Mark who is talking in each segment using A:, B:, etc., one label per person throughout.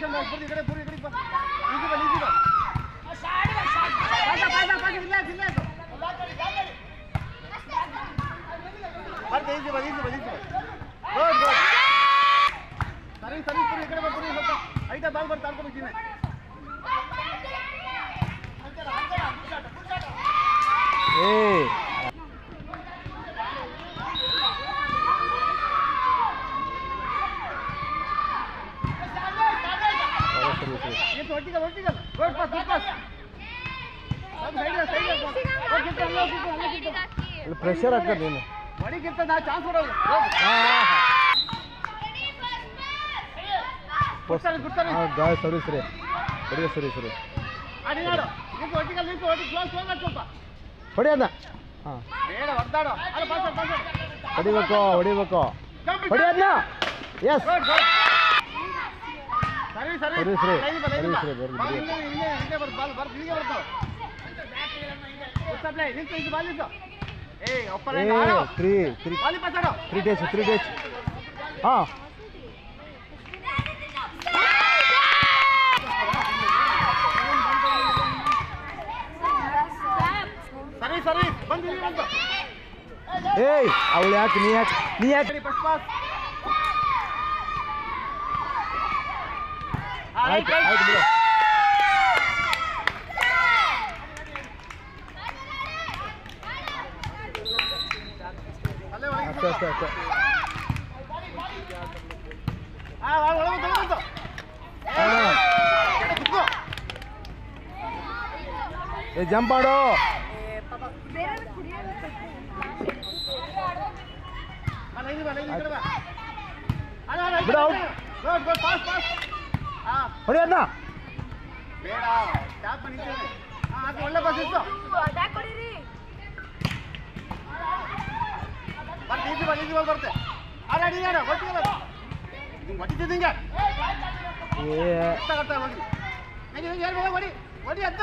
A: ಬಾ, ಪೂರಿ ಈ ಕಡೆ ಪೂರಿ ಈ ಕಡೆ ಬಾ ಈಜಿ ಬಾ ಈಜಿ ಬಾ ಪಾಸ ಪಾಸ ಪಾಸ ಇಲ್ಲ ಇಲ್ಲ ಬರ್ತೆ ಈಜಿ ಬಾ ಈಜಿ ಬಾ ಈಜಿ ಬಾ ಗುಡ್ ಗುಡ್ ಸರಿ ಸರಿ ಪೂರಿ ಈ ಕಡೆ ಬಾ ಪೂರಿ ಸ್ವಲ್ಪ ಐಟ ಬಾಲ್ ಬರ್ತಾ ಆಡ್ಕೊಬೇಕಿನ್ನ
B: ಏ ಸರಿ ಸರಿ
A: ಇದು ಒಟ್ಟಿಗೆ ಒಟ್ಟಿಗೆ good pass good pass side side okay ಅಲ್ಲ ಅಲ್ಲ
B: ಇಲ್ಲಿ ಪ್ರೆಷರ್ ಆಗ್ತದೆ ನೀನು
A: ಹೊಡಿಗಿರ್ತ ನಾ ಚಾನ್ಸ್ ಕೊಡೋದು ಗುಡ್ತಾರೆ ಗುಡ್ತಾರೆ
B: ಹಾಂ ಗಾಯ ಸರಿ ಸರಿ ಹೊಡಿಯ ಸರಿ ಸರಿ
A: ಅಡಿ ನೋಡು ನಿಂತು ಒಟ್ಟಿಗೆ ನಿಂತು ಒಟ್ಟಿಗೆ ಕ್ಲೋಸ್ ಕ್ಲೋಸ್ ಮಾಡಿ ಸ್ವಲ್ಪ
B: ಹೊಡಿ ಅದ ಹಾಂ
A: ಬೇಡ ಹೊಡ್ದಾಡು ಅಲ್ಲ ಪಾಸ್ ಪಾಸ್
B: ಹೊಡಿಬೇಕು ಹೊಡಿಬೇಕು ಹೊಡಿ ಅದನ್ನ ಎಸ್
A: ಗುಡ್ ಗುಡ್ ಸರಿ ಸರಿ
B: ಸರಿ, ಸರಿ.
A: ಲೈನ್ ಬಾ, ಲೈನ್ ಬಾ.
B: ಸರಿ, ಸರಿ, ಬರ್ಲಿ,
A: ಬಾಲ್
B: ಬರ್ಲಿ.
A: ಇಲ್ಲೇ ಇಲ್ಲೇ ಇಲ್ಲೇ ಬರ್ದು ಬಾಲ್ ಬರ್ದು ಇಲ್ಲಿಗೆ ಬರ್ತಾವ ಉತ್ತಪ್ಲೇ ನಿಂತು ಇದು ಬಾಲ್ ನಿಂತು ಏಯ್ ಒಪ್ಪರ
B: ಏ ತ್ರೀ ತ್ರೀ
A: ಬಾಲಿ ಪಾಸ್ ಆಡೋ
B: ತ್ರೀ ಡೇಸ್ ತ್ರೀ ಡೇಸ್ ಹಾಂ
A: ಸರಿ ಸರಿ ಬಂದು ಇಲ್ಲಿ ಬಂದು
B: ಏಯ್ ಅವಳು ಯಾಕೆ ನೀ ಯಾಕೆ ನೀ ಯಾಕೆ
A: ಸರಿ ಫಸ್ಟ್ ಪಾಸ್
B: ಆಯ್ತು ಆಯ್ತು ಬಿಡು
A: ಅಲ್ಲೇ ಒಳಗೆ
B: ಅಷ್ಟೇ ಅಷ್ಟೇ ಅಷ್ಟೇ
A: ಆ ಒಳಗೆ ಬಂದು ಬಂದು
B: ಹಾಂ
A: ಕುತ್ಕೋ
B: ಏ ಜಂಪ್ ಮಾಡು
A: ಬಾ ಲೈನ್ ಬಾ ಲೈನ್ ಈ ಕಡೆ ಬಾ ಅಲ್ಲ ಅಲ್ಲ
B: ಬಿಡು, out.
A: Good good pass pass ಹಾ
B: ಹೊಡಿ ಅದನ್ನ
A: ಬೇಡ ಟ್ಯಾಪ್ ನಿಂತಿದೆ ಹಾ ಅದು ಒಳ್ಳೆ ಪಾಸ್ ಇತ್ತು ಬರ್ತೆ ಈಜಿ ಬಾಲ್ ಈಜಿ ಬಾಲ್ ಬರ್ತೆ ಅಲ್ಲ ಅಡಿ ಯಾರು ಒಟ್ಟಿಗೆ ಬಾ ಇದು ಹೊಡಿತಿದ್ದ ಹಿಂಗೆ
B: ಏ
A: ಗೊತ್ತಾಗತ್ತ ಹೋಗಿ ನನಗೆ ಹಿಂಗೆ ಹೇಳ್ಬೇಡ ಹೊಡಿ ಹೊಡಿ ಅಂತ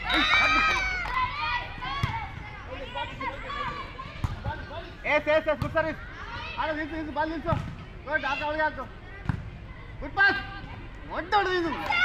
A: ಏಸ್ ಏಸ್ ಏಸ್ ಗುಡ್ ಸರ್ವಿಸ್ ಅಲ್ಲ ನಿಂತು ನಿಂತು ಬಾಲ್ ನಿಂತು ಗುಡ್ ಹಾಕ ಒಳಗೆ ಹಾಕು ಗುಡ್ ಪಾಸ್ ಒಟ್ಟು ಹೊಡೆದು ಇದು